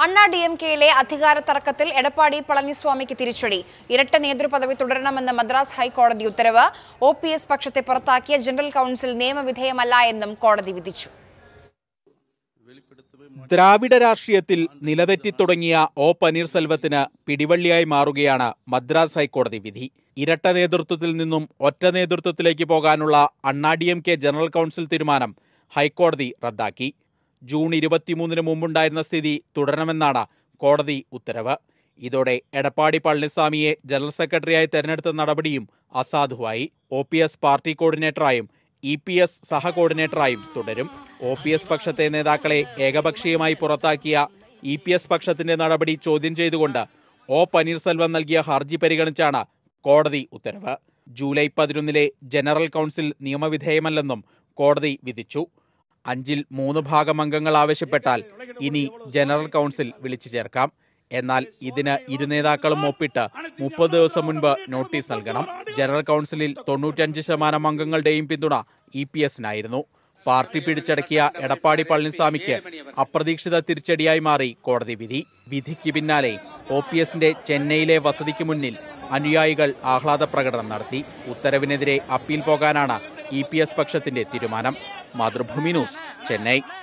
അണ്ണാ D M കെയിലെ അധികാര തർക്കത്തിൽ എടപ്പാടി പളനിസ്വാമിക്ക് തിരിച്ചടി ഇരട്ട നേതൃപദവി തുടരണമെന്ന് മദ്രാസ് ഹൈക്കോടതി ഉത്തരവ് ഒ പി എസ് പക്ഷത്തെ പുറത്താക്കിയ ജനറൽ കൌൺസിൽ നിയമവിധേയമല്ല എന്നും കോടതി വിധിച്ചു ദ്രാവിഡ രാഷ്ട്രീയത്തിൽ നിലതെറ്റി തുടങ്ങിയ ഒ പന്നീർസെൽവത്തിന് പിടിവള്ളിയായി മാറുകയാണ് മദ്രാസ് ഹൈക്കോടതി വിധി ഇരട്ട നേതൃത്വത്തിൽ നിന്നും ഒറ്റ നേതൃത്വത്തിലേക്ക് പോകാനുള്ള Anna D M K general council തീരുമാനം ഹൈക്കോടതി റദ്ദാക്കി ജൂൺ ഇരുപത്തിമൂന്നിന് മുമ്പുണ്ടായിരുന്ന സ്ഥിതി തുടരണമെന്നാണ് കോടതി ഉത്തരവ് ഇതോടെ എടപ്പാടി പളനിസ്വാമിയെ ജനറൽ സെക്രട്ടറിയായി തെരഞ്ഞെടുത്ത നടപടിയും അസാധുവായി ഒ പി എസ് പാർട്ടി കോർഡിനേറ്ററായും ഇ പി എസ് സഹ കോർഡിനേറ്ററായും തുടരും ഒ പി എസ് പക്ഷത്തെ നേതാക്കളെ ഏകപക്ഷീയമായി പുറത്താക്കിയ ഇ പി എസ് പക്ഷത്തിന്റെ നടപടി ചോദ്യം ചെയ്തുകൊണ്ട് ഒ പന്നീർസെൽവം നൽകിയ ഹർജി പരിഗണിച്ചാണ് കോടതി ഉത്തരവ് ജൂലൈ പതിനൊന്നിലെ ജനറൽ കൌൺസിൽ നിയമവിധേയമല്ലെന്നും കോടതി വിധിച്ചു അഞ്ചിൽ മൂന്ന് ഭാഗം അംഗങ്ങൾ ആവശ്യപ്പെട്ടാൽ ഇനി ജനറൽ കൌൺസിൽ വിളിച്ചു ചേർക്കാം എന്നാൽ ഇതിന് ഇരു നേതാക്കളും ഒപ്പിട്ട് മുപ്പത് ദിവസം മുൻപ് നോട്ടീസ് നൽകണം ജനറൽ കൌൺസിലിൽ തൊണ്ണൂറ്റഞ്ച് ശതമാനം അംഗങ്ങളുടെയും പിന്തുണ ഇ പി എസിനായിരുന്നു പാർട്ടി പിടിച്ചടക്കിയ എടപ്പാടി പളനിസ്വാമിക്ക് അപ്രതീക്ഷിത തിരിച്ചടിയായി മാറി കോടതി വിധി വിധിക്ക് പിന്നാലെ ഒ പി എസിന്റെ ചെന്നൈയിലെ വസതിക്ക് മുന്നിൽ അനുയായികൾ ആഹ്ലാദ പ്രകടനം നടത്തി ഉത്തരവിനെതിരെ അപ്പീൽ പോകാനാണ് ഇ പി എസ് പക്ഷത്തിന്റെ തീരുമാനം മാതൃഭൂമി ന്യൂസ് ചെന്നൈ